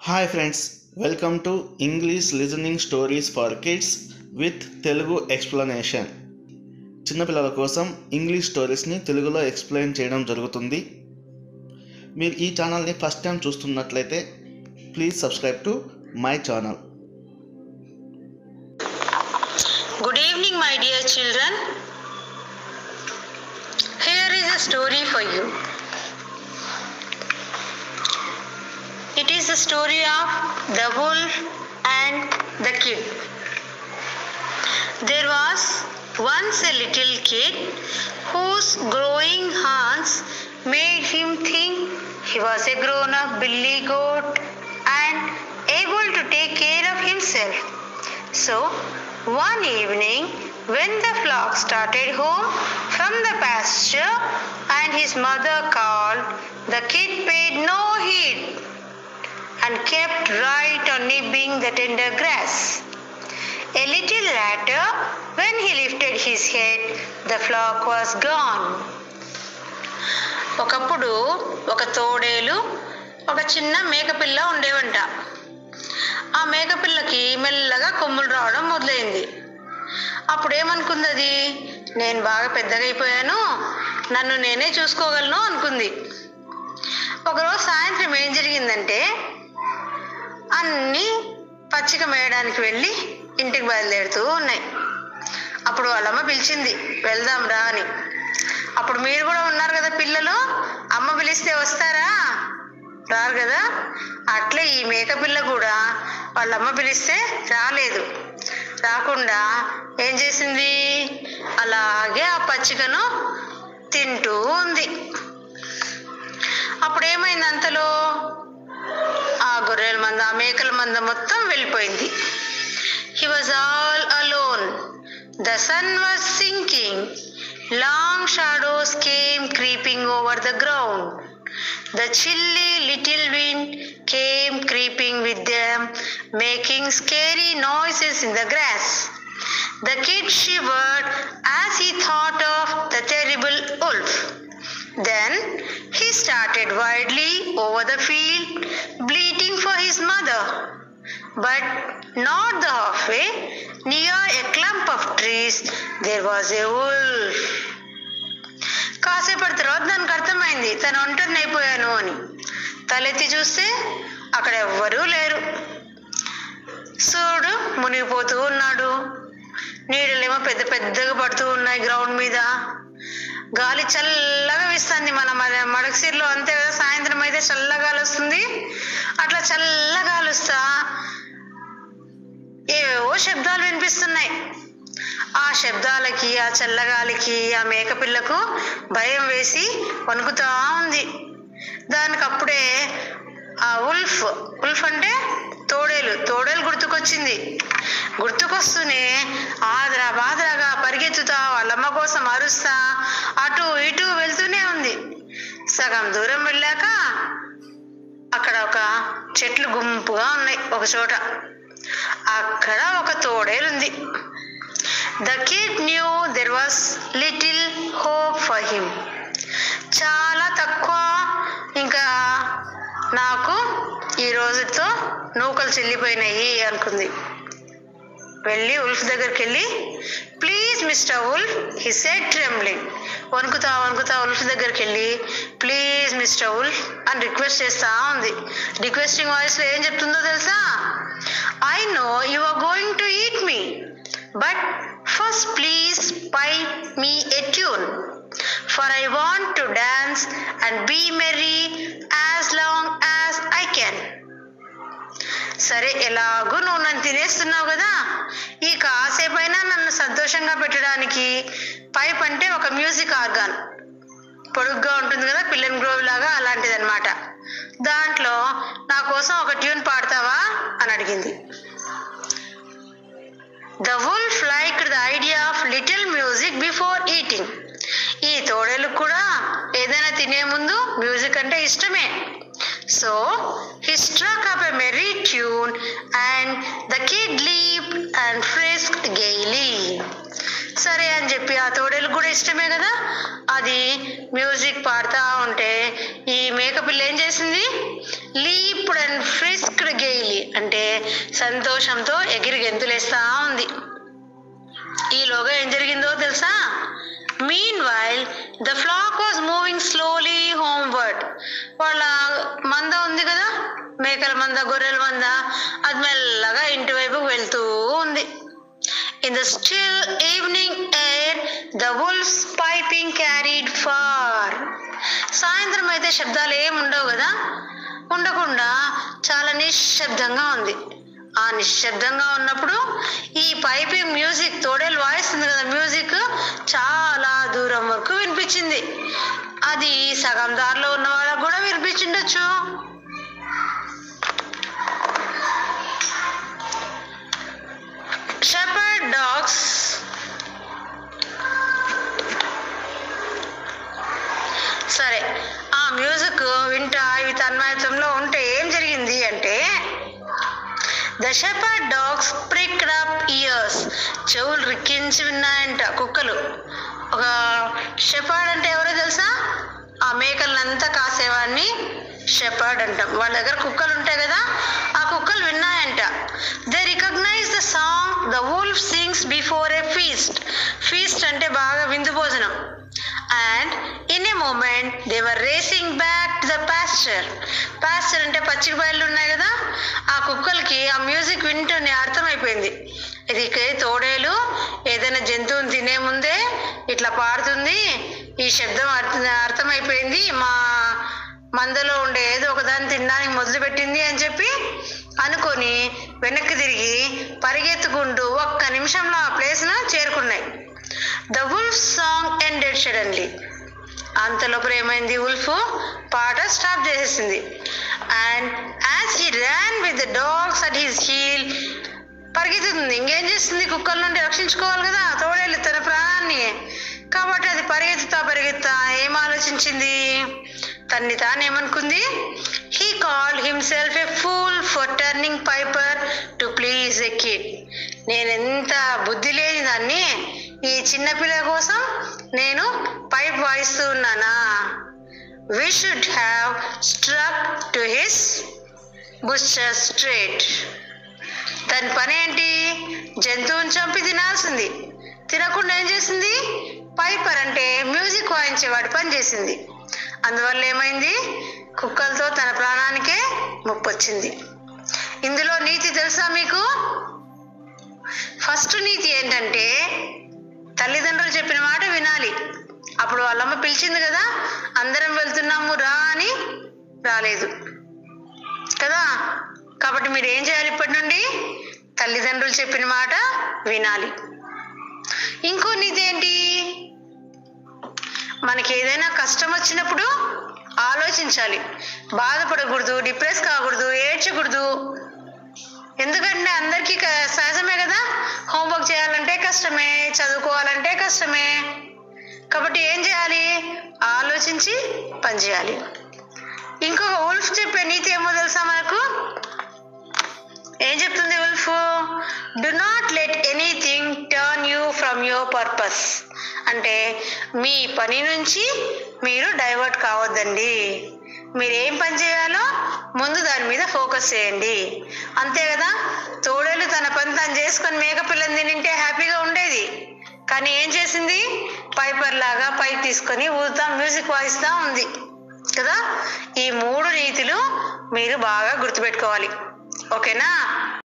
Hi friends welcome to English listening stories for kids with Telugu explanation చిన్నపిల్లల కోసం English స్టోరీస్ని తెలుగులో explain చేయడం జరుగుతుంది మీరు ఈ ఛానల్ని ఫస్ట్ టైం చూస్తున్నట్లయితే please subscribe to my channel Good evening, my dear children. Here is a story for you. It is the story of the wolf and the kid. There was once a little kid whose growing horns made him think he was a grown up billy goat and able to take care of himself. So, one evening, when the flock started home from the pasture and his mother called, the kid paid no heed and kept right on nibbing the tender grass. A little later, when he lifted his head, the flock was gone. ఒకప్పుడు ఒక తోడేలు ఒక చిన్న మేకపిల్ల ఉండేవంట ఆ మేకపిల్లకి మెల్లగా కొమ్ములు రావడం మొదలైంది అప్పుడు ఏమనుకుంది అది నేను బాగా పెద్దగా అయిపోయాను నన్ను నేనే చూసుకోగలను అనుకుంది ఒకరోజు సాయంత్రం ఏం జరిగిందంటే అన్నీ పచ్చిక మేయడానికి వెళ్ళి ఇంటికి బయలుదేరుతూ ఉన్నాయి అప్పుడు వాళ్ళమ్మ పిలిచింది వెళ్దాం రా అని అప్పుడు మీరు కూడా ఉన్నారు కదా పిల్లలు అమ్మ పిలిస్తే వస్తారా రారు కదా అట్లే ఈ మేకపిల్ల కూడా వాళ్ళ అమ్మ పిలిస్తే రాలేదు రాకుండా ఏం చేసింది అలాగే ఆ పచ్చికను తింటూ ఉంది అప్పుడు ఏమైంది అంతలో ఆ గొర్రెల మంద ఆ మేకల మంద మొత్తం వెళ్ళిపోయింది he was all alone the sun was sinking long shadows came creeping over the ground The chilly little wind came creeping with them, making scary noises in the grass. The kid shivered as he thought of the terrible wolf. Then he started wildly over the field, bleating for his mother. But not the halfway, near a clump of trees, there was a wolf. కాసేపటి తర్వాత దానికి అర్థమైంది తను ఒంటరిని అయిపోయాను అని తలెత్తి చూస్తే అక్కడ ఎవ్వరూ లేరు సూర్యుడు మునిగిపోతూ ఉన్నాడు నీడలేమో పెద్ద పెద్దగా పడుతూ ఉన్నాయి గ్రౌండ్ మీద గాలి చల్లగా వీస్తుంది మన మన మడకసీరలో అంతే కదా సాయంత్రం అయితే చల్లగాలి వస్తుంది అట్లా చల్లగాలి వస్తా ఏవేవో శబ్దాలు వినిపిస్తున్నాయి ఆ శబ్దాలకి ఆ చల్లగాలికి ఆ మేకపిల్లకు భయం వేసి వణుకుతా ఉంది దానికి అప్పుడే ఆ ఉల్ఫ్ ఉల్ఫ్ అంటే తోడేలు తోడేలు గుర్తుకొచ్చింది గుర్తుకొస్తూనే ఆదరా బాదరాగా పరిగెత్తుతా వాళ్ళమ్మ కోసం అరుస్తా అటు ఇటు వెళ్తూనే ఉంది సగం దూరం వెళ్ళాక అక్కడ ఒక చెట్లు గుంపుగా ఉన్నాయి ఒక చోట అక్కడ ఒక తోడేలుంది the kid knew there was little hope for him చాలా తక్కువ ఇంకా నాకు ఈ రోజుతో నూకలు చెల్లిపోయినాయి అనుకుంది వెళ్ళి ఉల్ఫ్ దగ్గరికి వెళ్ళి please mister wolf he said trembling వణుకుతా వణుకుతా ఉల్ఫ్ దగ్గరికి వెళ్ళి ప్లీజ్ మిస్టర్ ఉల్ఫ్ అని రిక్వెస్ట్ చేస్తా ఉంది రిక్వెస్టింగ్ వాయిస్లో ఏం చెప్తుందో తెలుసా I know you are going to eat me but first please pipe me a tune for I want to dance and be merry as long as I can సరే ఎలాగూ నువ్వు నన్ను తినేస్తున్నావు కదా ఈ కాసేపైనా నన్ను సంతోషంగా పెట్టడానికి పైప్ అంటే ఒక మ్యూజిక్ ఆర్గాన్ పొడుగ్గా ఉంటుంది కదా పిల్లన్ గ్రోవ్ లాగా అలాంటిది అనమాట దాంట్లో నా కోసం ఒక ట్యూన్ పాడతావా అని అడిగింది the wolf like the idea of little music before eating ఈ తోడేలు కూడా ఏదైనా తినే ముందు మ్యూజిక్ అంటే ఇష్టమే so he struck up a merry tune and the kid leap and frisk gaily సరే అని చెప్పి ఆ తోడేలు కూడా ఇష్టమే కదా అది మ్యూజిక్ పాడుతూ ఉంటే ఈ మేకపిల్ల ఏం చేసింది లీప్డ్ అండ్ ఫ్రిస్క్డ్ గెయిలీ అంటే సంతోషంతో ఎగిరి గెంతులేస్తా ఉంది ఈలోగా ఏం జరిగిందో తెలుసా meanwhile the flock was moving slowly homeward వాళ్ళ మంద ఉంది కదా మేకల మంద గొర్రెల మంద అది మెల్లగా ఇంటి వైపుకు వెళ్తూ ఉంది in the still evening air the wolf's piping carried far సాయంత్రం అయితే శబ్దాలు ఏమి ఉండవు కదా ఉండకుండా చాలా నిశ్శబ్దంగా ఉంది ఆ నిశ్శబ్దంగా ఉన్నప్పుడు ఈ పైపింగ్ మ్యూజిక్ తోడేలు వాయిస్తుంది కదా మ్యూజిక్ చాలా దూరం వరకు వినిపించింది అది సగం దారిలో ఉన్న వాళ్ళకు కూడా వినిపించిండొచ్చు షెపర్డ్ డాగ్స్ సరే ఆ మ్యూజిక్ వింటా ఇవి తన్మయత్వంలో ఉంటే ఏం జరిగింది అంటే the shepherd dogs pricked up ears చెవులు రిక్కించి విన్నాయంట కుక్కలు ఒక షెపర్డ్ అంటే ఎవరో తెలుసా ఆ మేకలనంతా కాసేవాడిని షెపర్డ్ అంటాం వాళ్ళ దగ్గర కుక్కలు ఉంటాయి కదా ఆ కుక్కలు విన్నాయంట they recognize the song the wolf sings before a feast feast అంటే బాగా విందు భోజనం and in a moment they were racing back to the pasture pasture అంటే పచ్చిక బయళ్ళు ఉన్నాయి కదా ఆ కుక్కలకి ఆ మ్యూజిక్ వింటూనే అర్థమైపోయింది ఇది ఇక తోడేలు ఏదైనా జంతువుని తినే ముందే ఇట్లా పాడుతుంది ఈ శబ్దం అర్థ అర్థమైపోయింది మా మందలో ఉండే ఏదో ఒకదాన్ని తినడానికి మొదలుపెట్టింది అని చెప్పి అనుకొని వెనక్కి తిరిగి పరిగెత్తుకుంటూ ఒక్క నిమిషంలో ఆ ప్లేస్ను చేరుకున్నాయి the wolf song ended suddenly అంతలోపల ఏమైంది ఉల్ఫ్ పాట స్టాప్ చేసేసింది and as he ran with the dogs at his heel పరిగెత్తుతుంది ఇంకేం చేస్తుంది కుక్కల నుండి రక్షించుకోవాలి కదా తోడేళ్ళు తన ప్రాణాన్ని కాబట్టి అది పరిగెత్తుతా పరిగెత్తా ఏం ఆలోచించింది తన్ని తాను ఏమనుకుంది he called himself a fool for turning piper to please a kid నేను ఎంత బుద్ధి లేని దాన్ని ఈ చిన్నపిల్ల కోసం నేను పైప్ వాయిస్తూ ఉన్నానా we should have struck to his buster straight దాని పని ఏంటి జంతువుని చంపి తినాల్సింది తినకుండా ఏం చేసింది పైపర్ అంటే మ్యూజిక్ వాయించేవాడు పని చేసింది అందువల్ల ఏమైంది కుక్కలతో తన ప్రాణానికే ముప్పు వచ్చింది ఇందులో నీతి తెలుసా మీకు ఫస్ట్ నీతి ఏంటంటే తల్లిదండ్రులు చెప్పిన మాట వినాలి అప్పుడు వాళ్ళమ్మ పిలిచింది కదా అందరం వెళ్తున్నాము రా అని రాలేదు కదా కాబట్టి మీరు ఏం చేయాలి ఇప్పటి నుండి తల్లిదండ్రులు చెప్పిన మాట వినాలి ఇంకో నీతి ఏంటి మనకి ఏదైనా కష్టం వచ్చినప్పుడు ఆలోచించాలి బాధపడకూడదు డిప్రెస్ కాకూడదు ఏడ్చకూడదు ఎందుకంటే అందరికీ క- సహజమే కదా హోంవర్క్ చేయాలంటే కష్టమే చదువుకోవాలంటే కష్టమే కాబట్టి ఏం చేయాలి ఆలోచించి పనిచేయాలి ఇంకొక ఉల్ఫ్ చెప్పే నీతి ఏమో తెలుసా మనకు ఏం చెప్తుంది wolf do not let anything turn you from your purpose అంటే మీ పని నుంచి మీరు డైవర్ట్ కావద్దండి మీరు ఏం పని చేయాలో ముందు దాని మీద ఫోకస్ చేయండి అంతే కదా తోడేలు తన పని తను చేసుకొని మేకపిల్లని తినింటే హ్యాపీగా ఉండేది కానీ ఏం చేసింది పైపర్ లాగా పైప్ తీసుకొని ఊదుతా మ్యూజిక్ వాయిస్తా ఉంది కదా ఈ మూడు నీతులు మీరు బాగా గుర్తుపెట్టుకోవాలి ఓకేనా